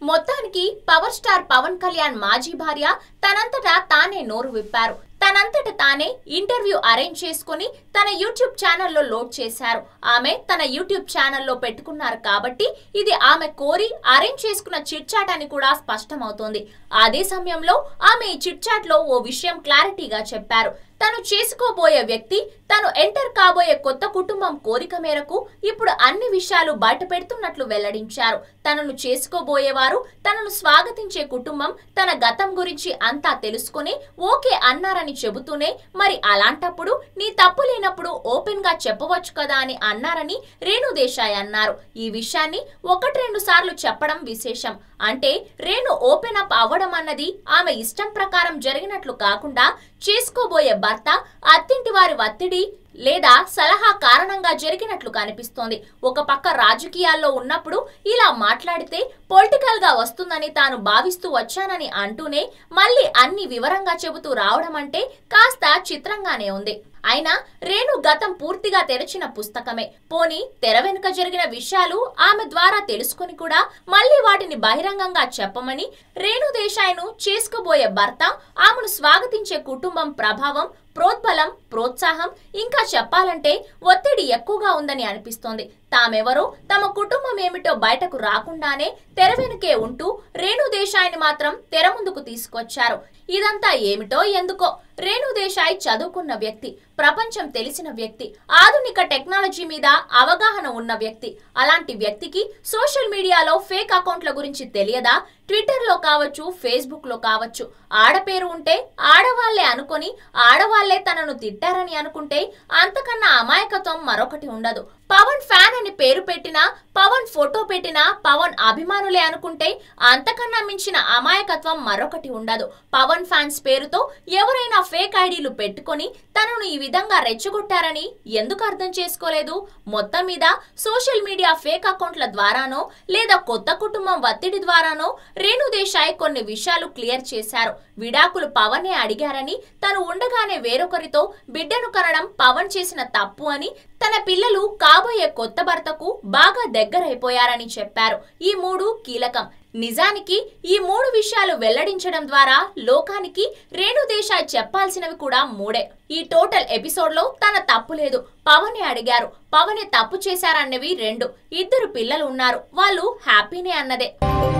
మొత్తానికి power star Pawan Kalyan మాజీ భార్య తనంతటా తానే నోరు విప్పారు తనంతట తానే ఇంటర్వ్యూ అరేంజ్ చేసుకుని తన యూట్యూబ్ ఛానల్లో లోడ్ చేశారు ఆమె తన యూట్యూబ్ ఛానల్లో పెట్టుకున్నారు కాబట్టి ఇది ఆమె కోరి అరేంజ్ చేసుకున్న చిట్ చాట్ అని కూడా స్పష్టమవుతోంది అదే సమయంలో ఆమె ఈ చిట్ చాట్ లో ఓ విషయం క్లారిటీగా చెప్పారు తను చేసుకోబోయే వ్యక్తి తను ఎంటర్ కాబోయే కొత్త కుటుంబం కోరిక మేరకు ఇప్పుడు అన్ని విషయాలు బయట పెడుతున్నట్లు వెల్లడించారు తనను చేసుకోబోయేవారు తనను స్వాగతించే కుటుంబం తన గతం గురించి అంతా తెలుసుకుని ఓకే అన్నారని చెబుతూనే మరి అలాంటప్పుడు నీ తప్పు లేనప్పుడు ఓపెన్ గా చెప్పవచ్చు కదా అని అన్నారని రేణు దేశాయ్ అన్నారు ఈ విషయాన్ని ఒకటి రెండు సార్లు చెప్పడం విశేషం అంటే రేణు ఓపెన్ అప్ అవ్వడం అన్నది ఆమె ఇష్టం ప్రకారం జరిగినట్లు కాకుండా చేసుకోబోయే భర్త అత్తింటి వారి ఒత్తిడి లేదా సలహా కారణంగా జరిగినట్లు కనిపిస్తోంది ఒక పక్క రాజకీయాల్లో ఉన్నప్పుడు ఇలా మాట్లాడితే పొలిటికల్ గా వస్తుందని తాను భావిస్తూ వచ్చానని అంటూనే మళ్ళీ అన్ని వివరంగా చెబుతూ రావడం అంటే కాస్త చిత్రంగానే ఉంది అయినా రేణు గతం పూర్తిగా తెరచిన పుస్తకమే పోని తెర వెనుక జరిగిన విషయాలు ఆమె ద్వారా తెలుసుకుని కూడా మళ్ళీ వాటిని బహిరంగంగా చెప్పమని రేణు దేశాయ్ను చేసుకోబోయే భర్త ఆమెను స్వాగతించే కుటుంబం ప్రభావం ప్రోద్బలం ప్రోత్సాహం ఇంకా చెప్పాలంటే ఒత్తిడి ఎక్కువగా ఉందని అనిపిస్తోంది తామెవరో తమ కుటుంబం ఏమిటో బయటకు రాకుండానే తెర వెనుకే ఉంటూ రేణు దేశాయిని మాత్రం తెర ముందుకు తీసుకొచ్చారు ఇదంతా ఏమిటో ఎందుకో రేణు దేశాయ్ చదువుకున్న వ్యక్తి ప్రపంచం తెలిసిన వ్యక్తి ఆధునిక టెక్నాలజీ మీద అవగాహన ఉన్న వ్యక్తి అలాంటి వ్యక్తికి సోషల్ మీడియాలో ఫేక్ అకౌంట్ల గురించి తెలియదా ట్విట్టర్ లో కావచ్చు ఫేస్బుక్ లో కావచ్చు ఆడపేరు ఉంటే ఆడవాళ్లే అనుకొని ఆడవాళ్లే తనను తిట్టారని అనుకుంటే అంతకన్నా అమాయకత్వం మరొకటి ఉండదు పవన్ ఫ్యాన్ అని పేరు పెట్టినా పవన్ ఫోటో పెట్టినా పవన్ అభిమానులే అనుకుంటే అంతకన్నా మించిన అమాయకత్వం మరొకటి ఉండదు పవన్ ఫ్యాన్స్ పేరుతో ఎవరైనా ఫేక్ ఐడీలు పెట్టుకొని తనను ఈ విధంగా రెచ్చగొట్టారని ఎందుకు అర్థం చేసుకోలేదు మొత్తం మీద సోషల్ మీడియా ఫేక్ అకౌంట్ల ద్వారానో లేదా కొత్త కుటుంబం ఒత్తిడి ద్వారానో రేణు దేశాయ్ కొన్ని విషయాలు క్లియర్ చేశారు విడాకులు పవనే అడిగారని తను ఉండగానే వేరొకరితో బిడ్డను కనడం పవన్ చేసిన తప్పు అని తన పిల్లలు కాబోయే కొత్త భర్తకు బాగా దగ్గరైపోయారని చెప్పారు ఈ మూడు కీలకం నిజానికి ఈ మూడు విషయాలు వెల్లడించడం ద్వారా లోకానికి రేణు దేశాయ్ చెప్పాల్సినవి కూడా మూడే ఈ టోటల్ ఎపిసోడ్ లో తన తప్పు లేదు పవనే అడిగారు పవనే తప్పు చేశారన్నవి రెండు ఇద్దరు పిల్లలు ఉన్నారు వాళ్ళు హ్యాపీనే అన్నదే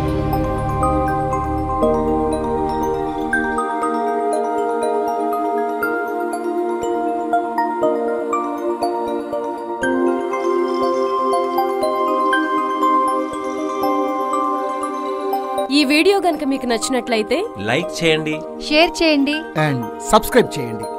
ఈ వీడియో గనుక మీకు నచ్చినట్లయితే లైక్ చేయండి షేర్ చేయండి అండ్ సబ్స్క్రైబ్ చేయండి